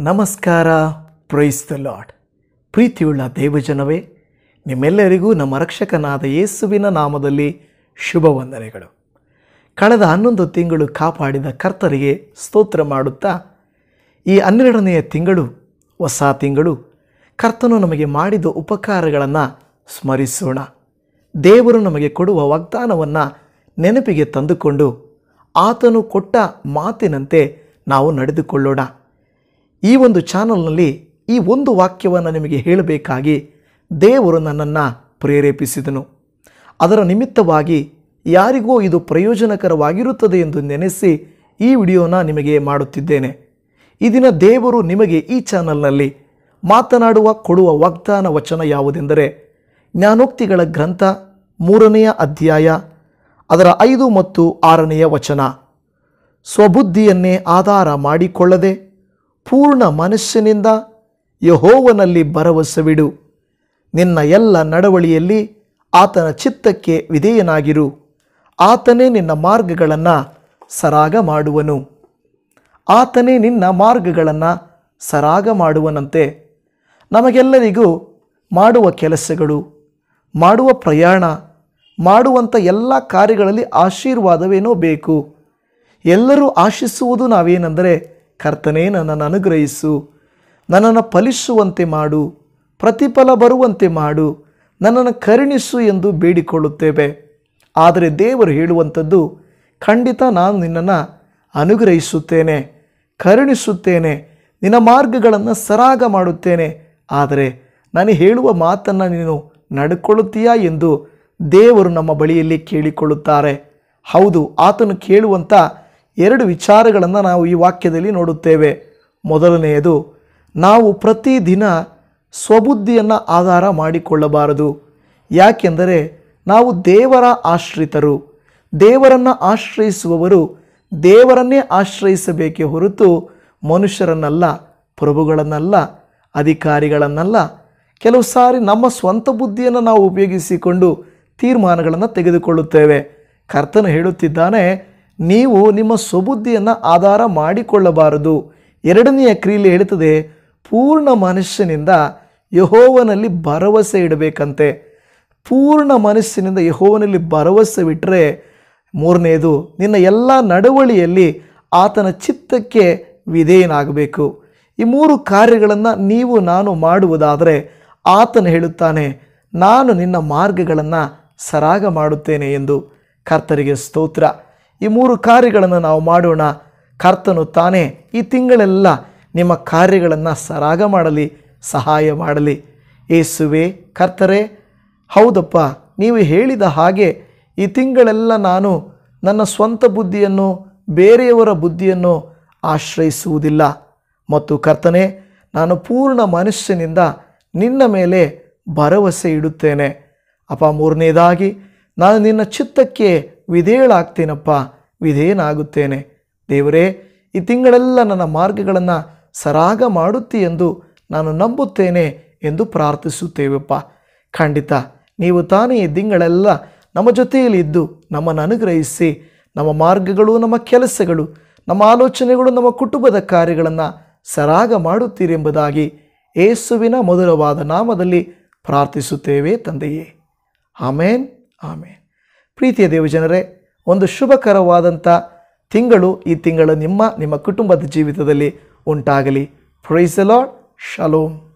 ನಮಸ್ಕಾರ praise the lord ಪ್ರೀತಿಯುಳ್ಳ ದೇವಜನವೇ ನಿಮ್ಮೆಲ್ಲರಿಗೂ ನಮ್ಮ ರಕ್ಷಕನಾದ ಯೇಸುವಿನ ನಾಮದಲ್ಲಿ ಶುಭ ವಂದನೆಗಳು ಕಳೆದ ಹನ್ನೊಂದು ತಿಂಗಳು ಕಾಪಾಡಿದ ಕರ್ತರಿಗೆ ಸ್ತೋತ್ರ ಮಾಡುತ್ತಾ ಈ ಹನ್ನೆರಡನೆಯ ತಿಂಗಳು ಹೊಸ ತಿಂಗಳು ಕರ್ತನು ನಮಗೆ ಮಾಡಿದ ಉಪಕಾರಗಳನ್ನು ಸ್ಮರಿಸೋಣ ದೇವರು ನಮಗೆ ಕೊಡುವ ವಾಗ್ದಾನವನ್ನು ನೆನಪಿಗೆ ತಂದುಕೊಂಡು ಆತನು ಕೊಟ್ಟ ಮಾತಿನಂತೆ ನಾವು ನಡೆದುಕೊಳ್ಳೋಣ ಈ ಒಂದು ಚಾನಲ್ನಲ್ಲಿ ಈ ಒಂದು ವಾಕ್ಯವನ್ನು ನಿಮಗೆ ಹೇಳಬೇಕಾಗಿ ದೇವರು ನನ್ನನ್ನು ಪ್ರೇರೇಪಿಸಿದನು ಅದರ ನಿಮಿತ್ತವಾಗಿ ಯಾರಿಗೋ ಇದು ಪ್ರಯೋಜನಕರವಾಗಿರುತ್ತದೆ ಎಂದು ನೆನೆಸಿ ಈ ವಿಡಿಯೋನ ನಿಮಗೆ ಮಾಡುತ್ತಿದ್ದೇನೆ ಈ ದಿನ ದೇವರು ನಿಮಗೆ ಈ ಚಾನಲ್ನಲ್ಲಿ ಮಾತನಾಡುವ ಕೊಡುವ ವಾಗ್ದಾನ ವಚನ ಯಾವುದೆಂದರೆ ಜ್ಞಾನೋಕ್ತಿಗಳ ಗ್ರಂಥ ಮೂರನೆಯ ಅಧ್ಯಾಯ ಅದರ ಐದು ಮತ್ತು ಆರನೆಯ ವಚನ ಸ್ವಬುದ್ಧಿಯನ್ನೇ ಆಧಾರ ಮಾಡಿಕೊಳ್ಳದೆ ಪೂರ್ಣ ಮನಸ್ಸಿನಿಂದ ಯಹೋವನಲ್ಲಿ ಭರವಸವಿಡು ನಿನ್ನ ಎಲ್ಲ ನಡವಳಿಯಲ್ಲಿ ಆತನ ಚಿತ್ತಕ್ಕೆ ವಿಧೇಯನಾಗಿರು ಆತನೇ ನಿನ್ನ ಮಾರ್ಗಗಳನ್ನು ಸರಾಗ ಮಾಡುವನು ಆತನೇ ನಿನ್ನ ಮಾರ್ಗಗಳನ್ನು ಸರಾಗ ಮಾಡುವನಂತೆ ನಮಗೆಲ್ಲರಿಗೂ ಮಾಡುವ ಕೆಲಸಗಳು ಮಾಡುವ ಪ್ರಯಾಣ ಮಾಡುವಂಥ ಎಲ್ಲ ಕಾರ್ಯಗಳಲ್ಲಿ ಆಶೀರ್ವಾದವೇನೋ ಬೇಕು ಎಲ್ಲರೂ ಆಶಿಸುವುದು ನಾವೇನೆಂದರೆ ಕರ್ತನೇ ನನ್ನನ್ನು ಅನುಗ್ರಹಿಸು ನನ್ನನ್ನು ಫಲಿಸುವಂತೆ ಮಾಡು ಪ್ರತಿಫಲ ಬರುವಂತೆ ಮಾಡು ನನ್ನನ್ನು ಕರುಣಿಸು ಎಂದು ಬೇಡಿಕೊಳ್ಳುತ್ತೇವೆ ಆದರೆ ದೇವರು ಹೇಳುವಂಥದ್ದು ಖಂಡಿತ ನಾನು ನಿನ್ನನ್ನು ಅನುಗ್ರಹಿಸುತ್ತೇನೆ ಕರುಣಿಸುತ್ತೇನೆ ನಿನ್ನ ಮಾರ್ಗಗಳನ್ನು ಸರಾಗ ಮಾಡುತ್ತೇನೆ ಆದರೆ ನಾನು ಹೇಳುವ ಮಾತನ್ನು ನೀನು ನಡ್ಕೊಳ್ಳುತ್ತೀಯಾ ಎಂದು ದೇವರು ನಮ್ಮ ಬಳಿಯಲ್ಲಿ ಕೇಳಿಕೊಳ್ಳುತ್ತಾರೆ ಹೌದು ಆತನು ಕೇಳುವಂಥ ಎರಡು ವಿಚಾರಗಳನ್ನು ನಾವು ಈ ವಾಕ್ಯದಲ್ಲಿ ನೋಡುತ್ತೇವೆ ಮೊದಲನೆಯದು ನಾವು ಪ್ರತಿದಿನ ಸ್ವಬುದ್ಧಿಯನ್ನು ಆಧಾರ ಮಾಡಿಕೊಳ್ಳಬಾರದು ಯಾಕೆಂದರೆ ನಾವು ದೇವರ ಆಶ್ರಿತರು ದೇವರನ್ನು ಆಶ್ರಯಿಸುವವರು ದೇವರನ್ನೇ ಆಶ್ರಯಿಸಬೇಕೇ ಹೊರತು ಮನುಷ್ಯರನ್ನಲ್ಲ ಪ್ರಭುಗಳನ್ನಲ್ಲ ಅಧಿಕಾರಿಗಳನ್ನಲ್ಲ ಕೆಲವು ಸಾರಿ ನಮ್ಮ ಸ್ವಂತ ಬುದ್ಧಿಯನ್ನು ನಾವು ಉಪಯೋಗಿಸಿಕೊಂಡು ತೀರ್ಮಾನಗಳನ್ನು ತೆಗೆದುಕೊಳ್ಳುತ್ತೇವೆ ಕರ್ತನು ಹೇಳುತ್ತಿದ್ದಾನೆ ನೀವು ನಿಮ್ಮ ಸ್ವಬುದ್ಧಿಯನ್ನು ಆಧಾರ ಮಾಡಿಕೊಳ್ಳಬಾರದು ಎರಡನೆಯ ಕ್ರಿಯೆಯಲ್ಲಿ ಹೇಳುತ್ತದೆ ಪೂರ್ಣ ಮನುಷ್ಯನಿಂದ ಯಹೋವನಲ್ಲಿ ಭರವಸೆ ಇಡಬೇಕಂತೆ ಪೂರ್ಣ ಮನಸ್ಸಿನಿಂದ ಯಹೋವನಲ್ಲಿ ಭರವಸೆ ಬಿಟ್ಟರೆ ಮೂರನೆಯದು ನಿನ್ನ ಎಲ್ಲ ನಡವಳಿಯಲ್ಲಿ ಆತನ ಚಿತ್ತಕ್ಕೆ ವಿಧೇಯನಾಗಬೇಕು ಈ ಮೂರು ಕಾರ್ಯಗಳನ್ನು ನೀವು ನಾನು ಮಾಡುವುದಾದರೆ ಆತನು ಹೇಳುತ್ತಾನೆ ನಾನು ನಿನ್ನ ಮಾರ್ಗಗಳನ್ನು ಸರಾಗ ಮಾಡುತ್ತೇನೆ ಎಂದು ಕರ್ತರಿಗೆ ಸ್ತೋತ್ರ ಈ ಮೂರು ಕಾರ್ಯಗಳನ್ನು ನಾವು ಮಾಡೋಣ ಕರ್ತನು ತಾನೇ ಈ ತಿಂಗಳೆಲ್ಲ ನಿಮ್ಮ ಕಾರ್ಯಗಳನ್ನು ಸರಾಗ ಮಾಡಲಿ ಸಹಾಯ ಮಾಡಲಿ ಏಸುವೆ ಕರ್ತರೆ ಹೌದಪ್ಪ ನೀವು ಹೇಳಿದ ಹಾಗೆ ಈ ತಿಂಗಳೆಲ್ಲ ನಾನು ನನ್ನ ಸ್ವಂತ ಬುದ್ಧಿಯನ್ನು ಬೇರೆಯವರ ಬುದ್ಧಿಯನ್ನು ಆಶ್ರಯಿಸುವುದಿಲ್ಲ ಮತ್ತು ಕರ್ತನೆ ನಾನು ಪೂರ್ಣ ಮನುಷ್ಯನಿಂದ ನಿನ್ನ ಮೇಲೆ ಭರವಸೆ ಇಡುತ್ತೇನೆ ಅಪ್ಪ ಮೂರನೇದಾಗಿ ನಾನು ನಿನ್ನ ಚಿತ್ತಕ್ಕೆ ವಿಧೇಯಳಾಗ್ತೇನಪ್ಪ ವಿಧೇಯನಾಗುತ್ತೇನೆ ದೇವರೇ ಈ ತಿಂಗಳೆಲ್ಲ ನನ್ನ ಮಾರ್ಗಗಳನ್ನು ಸರಾಗ ಮಾಡುತ್ತಿ ಎಂದು ನಾನು ನಂಬುತ್ತೇನೆ ಎಂದು ಪ್ರಾರ್ಥಿಸುತ್ತೇವಪ್ಪ ಖಂಡಿತ ನೀವು ತಾನೇ ಈ ತಿಂಗಳೆಲ್ಲ ನಮ್ಮ ಜೊತೆಯಲ್ಲಿ ಇದ್ದು ನಮ್ಮನ್ನು ಅನುಗ್ರಹಿಸಿ ನಮ್ಮ ಮಾರ್ಗಗಳು ನಮ್ಮ ಕೆಲಸಗಳು ನಮ್ಮ ಆಲೋಚನೆಗಳು ನಮ್ಮ ಕುಟುಂಬದ ಕಾರ್ಯಗಳನ್ನು ಸರಾಗ ಮಾಡುತ್ತೀರೆಂಬುದಾಗಿ ಏಸುವಿನ ಮಧುರವಾದ ನಾಮದಲ್ಲಿ ಪ್ರಾರ್ಥಿಸುತ್ತೇವೆ ತಂದೆಯೇ ಆಮೇನ್ ಆಮೇನ್ ಪ್ರೀತಿಯ ದೇವಜನರೇ ಒಂದು ಶುಭಕರವಾದಂಥ ತಿಂಗಳು ಈ ತಿಂಗಳು ನಿಮ್ಮ ನಿಮ್ಮ ಕುಟುಂಬದ ಜೀವಿತದಲ್ಲಿ ಉಂಟಾಗಲಿ ಪ್ರೈಸ್ ಲಾರ್ಡ್ ಶಲೋಮ್